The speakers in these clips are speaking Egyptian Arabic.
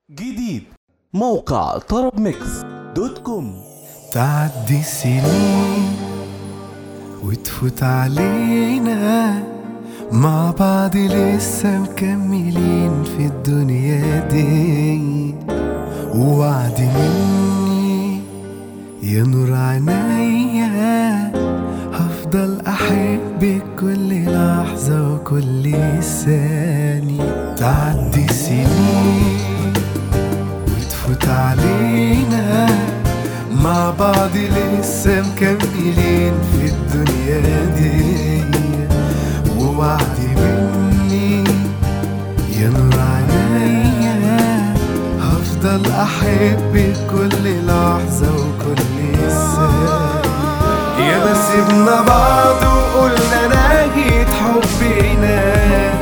جديد موقع طرب ميكس دوت كوم تعدي السنين وتفوت علينا مع بعض لسه مكملين في الدنيا دي ووعد مني يا نور عينيا هفضل احبك كل لحظة وكل ثانية تعدي السنين وتفوت علينا مع بعض لسه مكملين في الدنيا دي ووعد مني يا نور عينيا هفضل احبك كل لحظة وكل ثانية يا ما سيبنا بعض وقلنا نهيت حبنا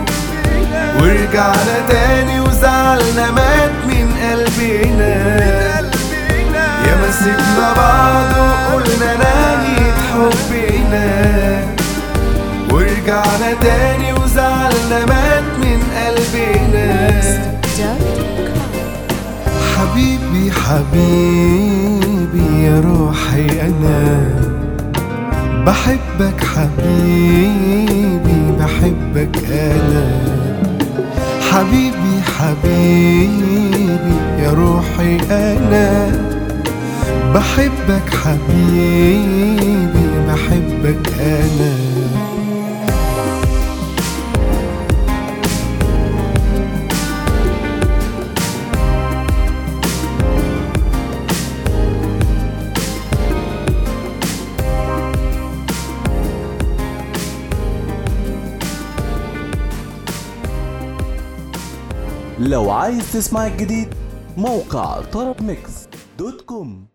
ورجعنا تاني وزعلنا مات من قلبنا يا ما سيبنا بعض وقلنا نهيت حبنا ورجعنا تاني وزعلنا مات من قلبنا حبيبي حبيبي يا روحي انا بحبك حبيبي بحبك انا حبيبي حبيبي يا روحي انا بحبك حبيبي بحبك انا لو عايز تسمع الجديد موقع طرب ميكس دوت كوم